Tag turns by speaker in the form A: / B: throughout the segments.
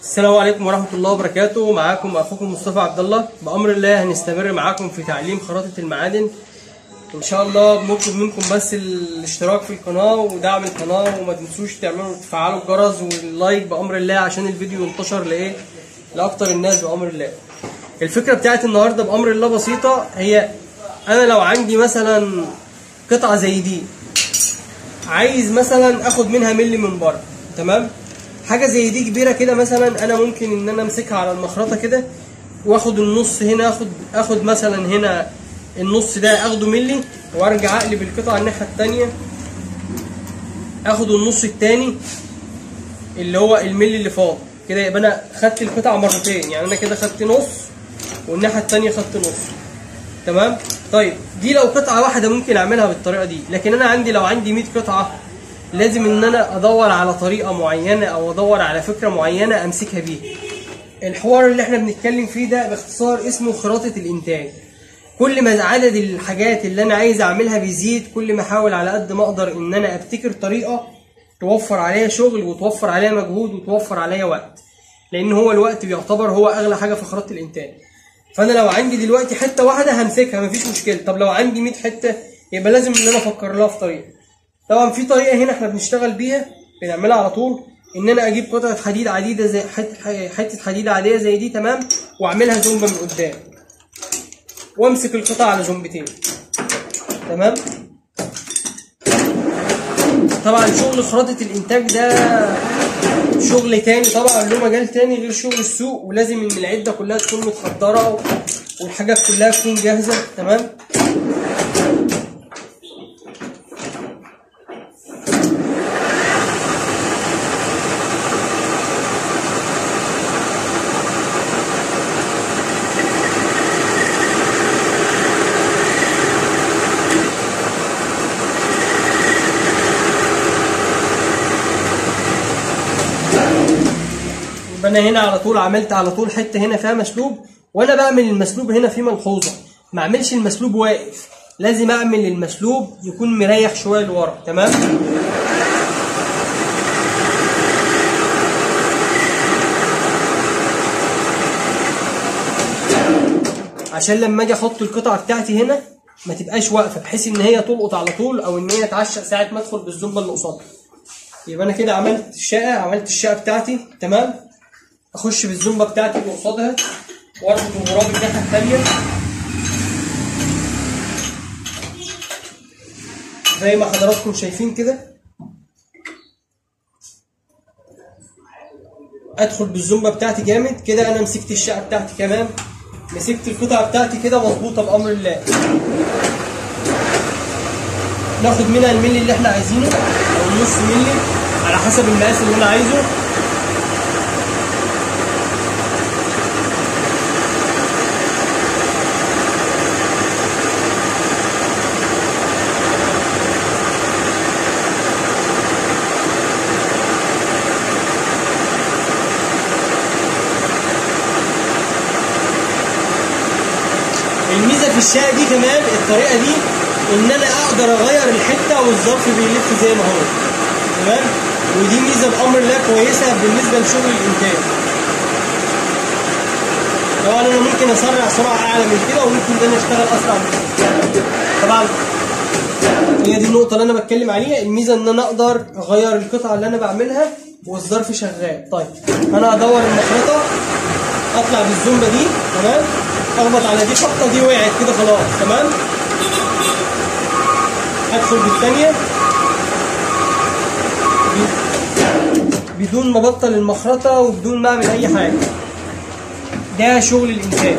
A: السلام عليكم ورحمة الله وبركاته معاكم أخوكم مصطفى عبد الله بأمر الله هنستمر معاكم في تعليم خراطة المعادن إن شاء الله بنطلب منكم بس الاشتراك في القناة ودعم القناة وما تنسوش تعملوا تفعلوا الجرس واللايك بأمر الله عشان الفيديو ينتشر لإيه لأكتر الناس بأمر الله الفكرة بتاعت النهاردة بأمر الله بسيطة هي أنا لو عندي مثلا قطعة زي دي عايز مثلا اخد منها ملي من بره تمام حاجه زي دي كبيره كده مثلا انا ممكن ان انا امسكها على المخرطه كده واخد النص هنا اخد اخد مثلا هنا النص ده اخده ملي وارجع اقلب القطعه الناحيه التانية اخد النص التاني اللي هو الملي اللي فاضل كده يبقى انا خدت القطعه مرتين يعني انا كده خدت نص والناحيه التانية خدت نص تمام طيب دي لو قطعه واحده ممكن اعملها بالطريقه دي لكن انا عندي لو عندي 100 قطعه لازم ان انا ادور على طريقه معينه او ادور على فكره معينه امسكها بيها الحوار اللي احنا بنتكلم فيه ده باختصار اسمه خراطه الانتاج كل ما عدد الحاجات اللي انا عايز اعملها بيزيد كل ما احاول على قد ما اقدر ان انا ابتكر طريقه توفر عليا شغل وتوفر عليا مجهود وتوفر عليا وقت لان هو الوقت بيعتبر هو اغلى حاجه في خراطه الانتاج فانا لو عندي دلوقتي حته واحده همسكها مفيش مشكله طب لو عندي 100 حته يبقى لازم ان انا افكر لها في طريقه طبعا في طريقه هنا احنا بنشتغل بيها بنعملها على طول ان انا اجيب قطعه حديد عديده زي حته حته حديده عاديه زي دي تمام واعملها زومبه من قدام وامسك القطعه على زومبتين تمام طبعا شغل خراطه الانتاج ده شغل تاني طبعا له مجال تاني غير شغل السوق ولازم ان العده كلها تكون متخدره والحاجات كلها تكون جاهزه تمام يبقى انا هنا على طول عملت على طول حته هنا فيها مسلوب وانا بعمل المسلوب هنا في ملحوظه ما اعملش المسلوب واقف لازم اعمل المسلوب يكون مريح شويه لورا تمام عشان لما اجي احط القطعه بتاعتي هنا ما تبقاش واقفه بحيث ان هي تلقط على طول او ان هي تعشق ساعه ما ادخل بالزبه اللي قصادها يبقى انا كده عملت الشقه عملت الشقه بتاعتي تمام اخش بالزومبه بتاعتي اللي قصادها واربط الغراب الناحيه الثانيه زي ما حضراتكم شايفين كده ادخل بالزومبه بتاعتي جامد كده انا مسكت الشقه بتاعتي كمان مسكت القطعه بتاعتي كده مظبوطه بامر الله ناخد منها الملي اللي احنا عايزينه او النص ملي على حسب المقاس اللي انا عايزه الميزه في الشقه دي كمان الطريقه دي ان انا اقدر اغير الحته والظرف بيلف زي ما هو تمام ودي ميزه بامر الله كويسه بالنسبه لشغل الانتاج طبعا انا ممكن اسرع سرعه اعلى من كده وممكن ان انا اشتغل اسرع من كده طبعا هي دي النقطه اللي انا بتكلم عليها الميزه ان انا اقدر اغير القطعه اللي انا بعملها والظرف شغال طيب انا ادور المخرطه اطلع بالزومبه دي تمام اخبط على دي خبطه دي وقعت كده خلاص تمام ادخل بالثانيه بدون ما ابطل المخرطه وبدون ما اعمل اي حاجه ده شغل الانتاج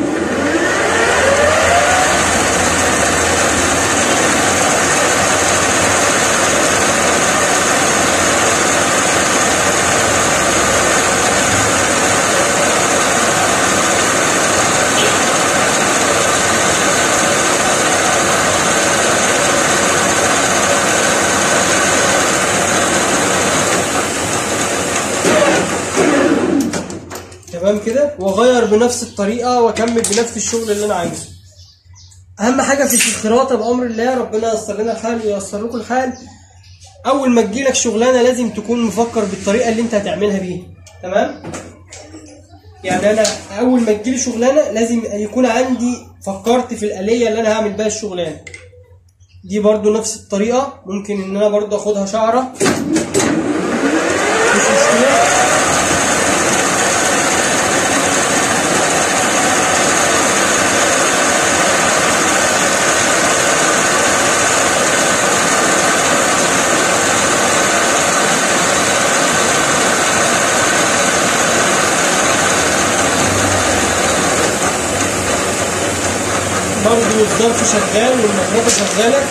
A: تمام كده واغير بنفس الطريقه واكمل بنفس الشغل اللي انا عايزه اهم حاجه في الخراطه بامر الله ربنا ييسر لنا الحال وييسر لكم الحال اول ما تجيلك شغلانه لازم تكون مفكر بالطريقه اللي انت هتعملها بيها تمام يعني انا اول ما تجيلي شغلانه لازم يكون عندي فكرت في الاليه اللي انا هعمل بيها الشغلانه دي برضو نفس الطريقه ممكن ان انا برضو اخدها شعره مش مشكله برضو الظرف شغال والمخرطة شغالة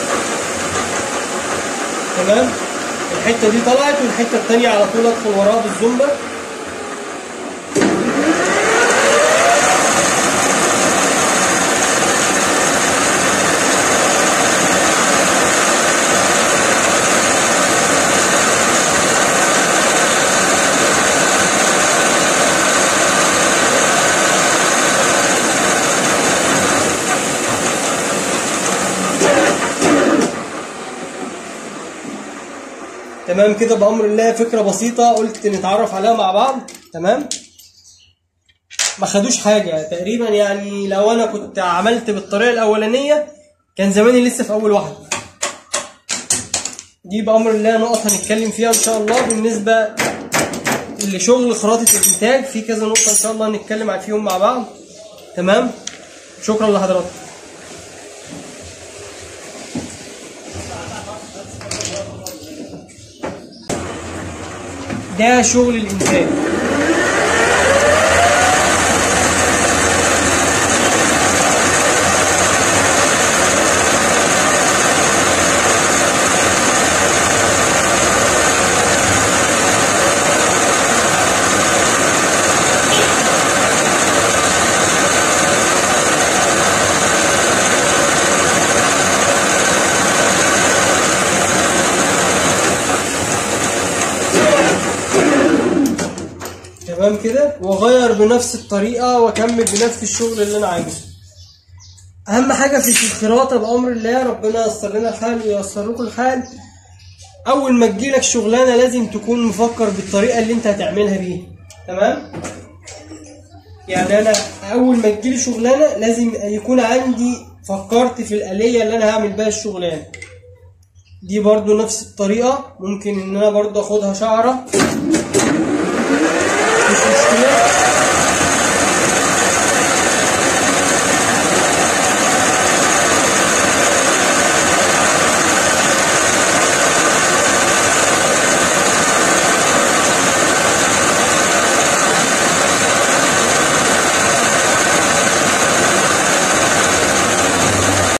A: تمام الحتة دي طلعت والحتة التانية على طول ادخل وراها بالزومبا تمام كده بأمر الله فكرة بسيطة قلت نتعرف عليها مع بعض تمام ما خدوش حاجة تقريبا يعني لو أنا كنت عملت بالطريقة الأولانية كان زماني لسه في أول واحدة دي بأمر الله نقط هنتكلم فيها إن شاء الله بالنسبة لشغل خراطة الإنتاج في كذا نقطة إن شاء الله هنتكلم فيهم مع بعض تمام شكرا لحضراتكم ده شغل الإنتاج تمام كده واغير بنفس الطريقه واكمل بنفس الشغل اللي انا عايزه اهم حاجه في الخراطه بامر الله ربنا ييسر لنا الحال وييسر لكم الحال اول ما تجيلك شغلانه لازم تكون مفكر بالطريقه اللي انت هتعملها بيها تمام يعني انا اول ما تجيلي شغلانه لازم يكون عندي فكرت في الاليه اللي انا هعمل بيها الشغلانه دي برضو نفس الطريقه ممكن ان انا برضو اخدها شعره مش مشكله